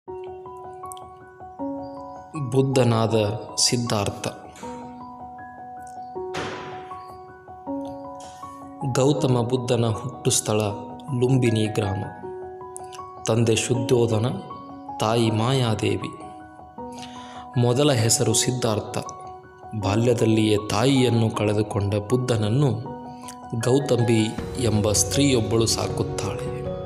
ಬುದ್ಧನಾದ ಸಿದ್ಧಾರ್ಥ ಗೌತಮ ಬುದ್ಧನ ಹುಟ್ಟು ಸ್ಥಳ ಲುಂಬಿನಿ ಗ್ರಾಮ ತಂದೆ ಶುದ್ಧೋಧನ ತಾಯಿ ಮಾಯಾದೇವಿ ಮೊದಲ ಹೆಸರು ಸಿದ್ಧಾರ್ಥ ಬಾಲ್ಯದಲ್ಲಿಯೇ ತಾಯಿಯನ್ನು ಕಳೆದುಕೊಂಡ ಬುದ್ಧನನ್ನು ಗೌತಂಬಿ ಎಂಬ ಸ್ತ್ರೀಯೊಬ್ಬಳು ಸಾಕುತ್ತಾಳೆ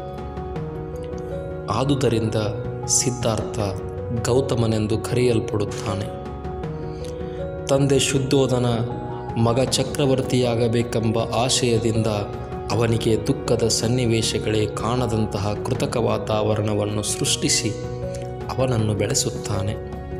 ಆದುದರಿಂದ ಸಿದ್ಧಾರ್ಥ ಗೌತಮನೆಂದು ಕರೆಯಲ್ಪಡುತ್ತಾನೆ ತಂದೆ ಶುದ್ಧೋಧನ ಮಗ ಚಕ್ರವರ್ತಿಯಾಗಬೇಕೆಂಬ ಆಶಯದಿಂದ ಅವನಿಗೆ ದುಃಖದ ಸನ್ನಿವೇಶಗಳೇ ಕಾಣದಂತಹ ಕೃತಕ ವಾತಾವರಣವನ್ನು ಸೃಷ್ಟಿಸಿ ಅವನನ್ನು ಬೆಳೆಸುತ್ತಾನೆ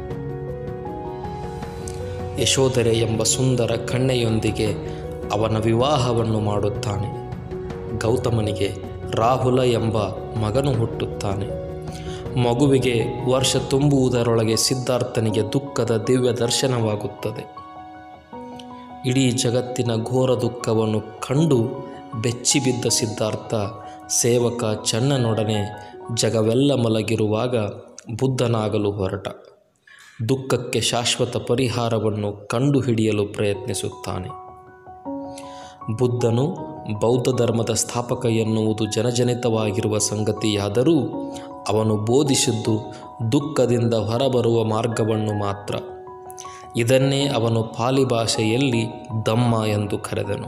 ಯಶೋಧರೆ ಎಂಬ ಸುಂದರ ಕಣ್ಣೆಯೊಂದಿಗೆ ಅವನ ವಿವಾಹವನ್ನು ಮಾಡುತ್ತಾನೆ ಗೌತಮನಿಗೆ ರಾಹುಲ ಎಂಬ ಮಗನು ಹುಟ್ಟುತ್ತಾನೆ ಮಗುವಿಗೆ ವರ್ಷ ತುಂಬುವುದರೊಳಗೆ ಸಿದ್ಧಾರ್ಥನಿಗೆ ದುಃಖದ ದಿವ್ಯ ದರ್ಶನವಾಗುತ್ತದೆ ಇಡೀ ಜಗತ್ತಿನ ಘೋರ ದುಃಖವನ್ನು ಕಂಡು ಬೆಚ್ಚಿಬಿದ್ದ ಸಿದ್ಧಾರ್ಥ ಸೇವಕ ಚನ್ನನೊಡನೆ ಜಗವೆಲ್ಲ ಮಲಗಿರುವಾಗ ಬುದ್ಧನಾಗಲು ಹೊರಟ ದುಃಖಕ್ಕೆ ಶಾಶ್ವತ ಪರಿಹಾರವನ್ನು ಕಂಡುಹಿಡಿಯಲು ಪ್ರಯತ್ನಿಸುತ್ತಾನೆ ಬುದ್ಧನು ಬೌದ್ಧ ಧರ್ಮದ ಸ್ಥಾಪಕ ಎನ್ನುವುದು ಜನಜನಿತವಾಗಿರುವ ಸಂಗತಿಯಾದರೂ ಅವನು ಬೋಧಿಸಿದ್ದು ದುಃಖದಿಂದ ಹೊರಬರುವ ಮಾರ್ಗವನ್ನು ಮಾತ್ರ ಇದನ್ನೇ ಅವನು ಪಾಲಿ ಭಾಷೆಯಲ್ಲಿ ದಮ್ಮ ಎಂದು ಕರೆದನು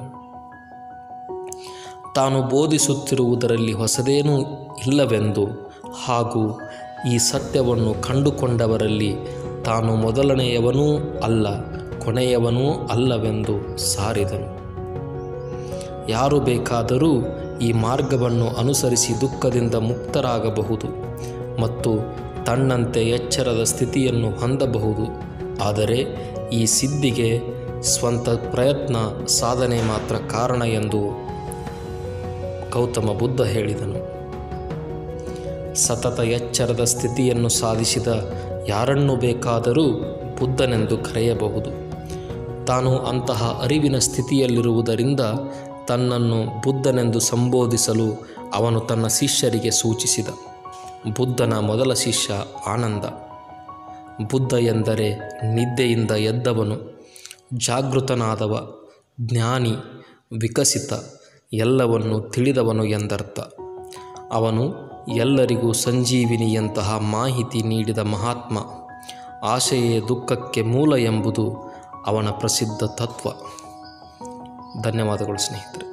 ತಾನು ಬೋಧಿಸುತ್ತಿರುವುದರಲ್ಲಿ ಹೊಸದೇನೂ ಇಲ್ಲವೆಂದು ಹಾಗೂ ಈ ಸತ್ಯವನ್ನು ಕಂಡುಕೊಂಡವರಲ್ಲಿ ತಾನು ಮೊದಲನೆಯವನೂ ಅಲ್ಲ ಕೊನೆಯವನೂ ಅಲ್ಲವೆಂದು ಸಾರಿದನು ಯಾರು ಬೇಕಾದರೂ ಈ ಮಾರ್ಗವನ್ನು ಅನುಸರಿಸಿ ದುಃಖದಿಂದ ಮುಕ್ತರಾಗಬಹುದು ಮತ್ತು ತನ್ನಂತೆ ಎಚ್ಚರದ ಸ್ಥಿತಿಯನ್ನು ಹೊಂದಬಹುದು ಆದರೆ ಈ ಸಿದ್ಧಿಗೆ ಸ್ವಂತ ಪ್ರಯತ್ನ ಸಾಧನೆ ಮಾತ್ರ ಕಾರಣ ಎಂದು ಗೌತಮ ಬುದ್ಧ ಹೇಳಿದನು ಸತತ ಎಚ್ಚರದ ಸ್ಥಿತಿಯನ್ನು ಸಾಧಿಸಿದ ಯಾರನ್ನು ಬೇಕಾದರೂ ಬುದ್ಧನೆಂದು ಕರೆಯಬಹುದು ತಾನು ಅಂತಹ ಅರಿವಿನ ಸ್ಥಿತಿಯಲ್ಲಿರುವುದರಿಂದ ತನ್ನನ್ನು ಬುದ್ಧನೆಂದು ಸಂಬೋಧಿಸಲು ಅವನು ತನ್ನ ಶಿಷ್ಯರಿಗೆ ಸೂಚಿಸಿದ ಬುದ್ಧನ ಮೊದಲ ಶಿಷ್ಯ ಆನಂದ ಬುದ್ಧ ಎಂದರೆ ನಿದ್ದೆಯಿಂದ ಎದ್ದವನು ಜಾಗೃತನಾದವ ಜ್ಞಾನಿ ವಿಕಸಿತ ಎಲ್ಲವನ್ನು ತಿಳಿದವನು ಎಂದರ್ಥ ಅವನು ಎಲ್ಲರಿಗೂ ಸಂಜೀವಿನಿಯಂತಹ ಮಾಹಿತಿ ನೀಡಿದ ಮಹಾತ್ಮ ಆಶೆಯೇ ದುಃಖಕ್ಕೆ ಮೂಲ ಎಂಬುದು ಅವನ ಪ್ರಸಿದ್ಧ ತತ್ವ ಧನ್ಯವಾದಗಳು ಸ್ನೇಹಿತರೆ